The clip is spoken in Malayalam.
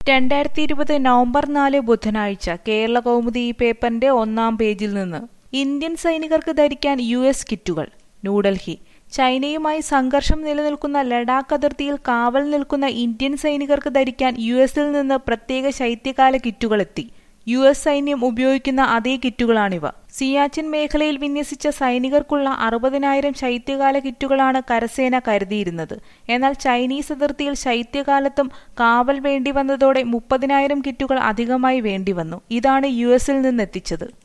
രണ്ടായിരത്തി ഇരുപത് നവംബർ നാല് ബുധനാഴ്ച കേരള കൗമുദി ഈ പേപ്പറിന്റെ ഒന്നാം പേജിൽ നിന്ന് ഇന്ത്യൻ സൈനികർക്ക് ധരിക്കാൻ യു എസ് കിറ്റുകൾ ന്യൂഡൽഹി ചൈനയുമായി സംഘർഷം നിലനിൽക്കുന്ന ലഡാക്ക് അതിർത്തിയിൽ കാവൽ നിൽക്കുന്ന ഇന്ത്യൻ സൈനികർക്ക് ധരിക്കാൻ യു എസിൽ നിന്ന് പ്രത്യേക ശൈത്യകാല കിറ്റുകൾ എത്തി യു എസ് സൈന്യം ഉപയോഗിക്കുന്ന അതേ കിറ്റുകളാണിവ സിയാച്ചിൻ മേഖലയിൽ വിന്യസിച്ച സൈനികർക്കുള്ള അറുപതിനായിരം ശൈത്യകാല കിറ്റുകളാണ് കരസേന കരുതിയിരുന്നത് എന്നാൽ ചൈനീസ് അതിർത്തിയിൽ ശൈത്യകാലത്തും കാവൽ വേണ്ടി വന്നതോടെ മുപ്പതിനായിരം കിറ്റുകൾ അധികമായി വേണ്ടിവന്നു ഇതാണ് യു എസിൽ നിന്നെത്തിച്ചത്